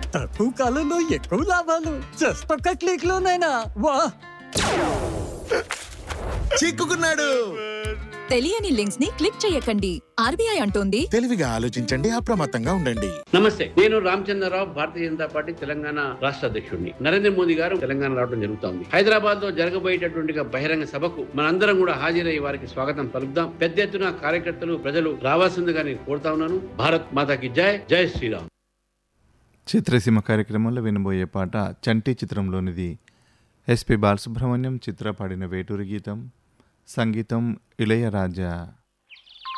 తక్కువ కాలంలో ఎక్కువ లాభాలు జస్ట్ ఒక్క క్లిక్ లోనైనా వా చిక్కుకున్నాడు తెలియని లింక్స్ ని క్లిక్ చేయకండి ఆర్బీఐ అంటోంది తెలివిగా ఆలోచించండి అప్రమత్తంగా ఉండండి నమస్తే నేను రామచంద్రరావు భారతీయ జనతా పార్టీ తెలంగాణ రాష్ట్ర అధ్యక్షుడిని నరేంద్ర మోదీ గారు తెలంగాణ రావడం జరుగుతోంది హైదరాబాద్ లో జరగబోయేటటువంటి ఒక బహిరంగ సభకు మనందరం కూడా హాజరై వారికి స్వాగతం పలుకుదాం పెద్ద ఎత్తున కార్యకర్తలు ప్రజలు రావాల్సిందిగా నేను కోరుతా ఉన్నాను భారత్ మాతాకి జై జై శ్రీరామ్ చిత్రసీమ కార్యక్రమంలో వినబోయే పాట చంటి చిత్రంలోనిది ఎస్పి బాలసుబ్రహ్మణ్యం చిత్ర పాడిన వేటూరి గీతం సంగీతం ఇళయరాజా